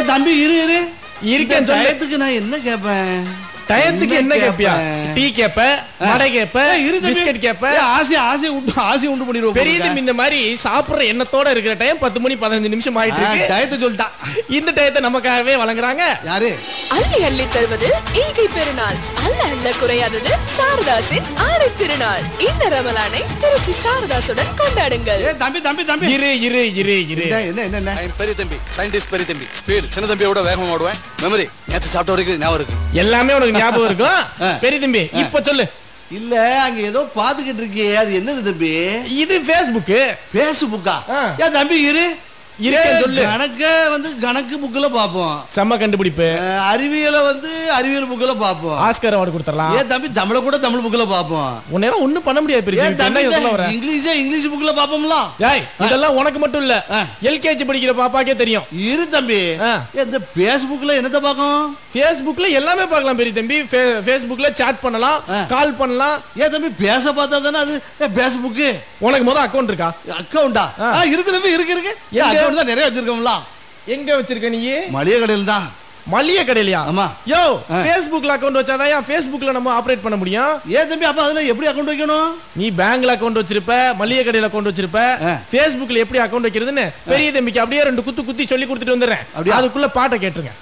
ஏய் தம்பி இரு இரு இருக்கேன் இந்த சொல்லு. டயத்துக்கு நான் என்ன கேட்பேன் டயத்துக்கு என்ன கேப்பியா கேட்பேன்? டீ கேப்ப வடை கேப்ப ஏய், இரு தம்பி. பிஸ்கட் கேப்ப ஏய், ஆசை ஆசை உண்டு ஆசை உண்டு பண்ணிடுவோம் பெரிய தம்பி இந்த மாதிரி சாப்பிடுற எண்ணத்தோட இருக்கிற டைம் பத்து மணி பதினஞ்சு நிமிஷம் ஆயிட்டு இருக்கு டயத்தை சொல்லிட்டான் இந்த டயத்தை நமக்காகவே வழங்குறாங்க யாரு அள்ளி அள்ளி தருவது ஈகை பெருநாள் அல்ல அல்ல குறையாதது சாரதாசின் ஆடை திருநாள் இந்த ரமலானை திருச்சி சாரதாசுடன் கொண்டாடுங்கள் ஏ தம்பி தம்பி தம்பி இரு இரு இரு இரு என்ன என்ன என்ன, என்ன I'm பெரிய தம்பி சயின்டிஸ்ட் பெரிய தம்பி ஸ்பீடு சின்ன தம்பியோட வேகமா ஓடுவேன் மெமரி நேத்து சாப்பிட்ட வரைக்கும் ஞாபகம் இருக்கு எல்லாமே உனக்கு ஞாபகம் இருக்கும் ஆ. பெரிய தம்பி இப்ப சொல்லு இல்ல அங்க ஏதோ பாத்துக்கிட்டு இருக்கியே அது என்னது தம்பி இது Facebook பேஸ்புக்கா ஆ. ஏன் தம்பி இரு இருக்கேன் ஏய், சொல்லு. கணக்க வந்து கணக்கு புக்ல பாப்போம் செம்ம கண்டுபிடிப்பு அஹ், அறிவியலை வந்து அறிவியல் புக்ல பாப்போம் ஆஸ்கர் அவார்டு கொடுத்துடலாம் ஏன் தம்பி தமிழ கூட தமிழ் புக்ல பாப்போம் உன்னால ஒண்ணும் பண்ண முடியாது பெரிய ஏன் தம்பி. தம்பி என்ன சொல்ல வர இங்கிலீஷே இங்கிலீஷ் புக்ல பாப்போம்ல ஏய் இதெல்லாம் உனக்கு மட்டும் இல்ல ஆ. எல்கேஜி படிக்கிற பாப்பாக்கே தெரியும் இரு தம்பி ஆ. ஏன் இந்த பேஸ்புக்ல என்னத்த பாக்கும் Facebookல எல்லாமே பார்க்கலாம் பெரிய தம்பி Fe- Facebookல சாட் பண்ணலாம் ஆ. கால் பண்ணலாம் ஏன் தம்பி பேச பார்த்தா தானே அது பேஸ்புக் உனக்கு முத அக்கவுண்ட் இருக்கா அக்கவுண்டா ஆ. இருக்கு தம்பி இருக்கு இருக்கு எங்க? அக்கவுண்ட் தான் நிறைய வச்சிருக்கோம்ல எங்க வச்சிருக்க நீ மளிகை கடையில் தான் மளிகை கடையிலயா ஆமா. யோ ஆ. Facebookல அக்கவுண்ட் வச்சாதான் Facebookல நம்ம ஆபரேட் பண்ண முடியும் ஏன் தம்பி அப்ப அதுல எப்படி அக்கவுண்ட் வைக்கணும் நீ பேங்க்ல அக்கவுண்ட் வச்சிருப்ப மளிகை கடையில அக்கவுண்ட் வச்சிருப்ப ஆ. Facebookல எப்படி அக்கவுண்ட் வைக்கிறதுன்னு பெரிய தம்பிக்கு அப்படியே ரெண்டு குத்து குத்தி சொல்லி கொடுத்துட்டு வந்துடுறேன் அப்படியா? அதுக்குள்ள பாட்டை கேட்டுருங்க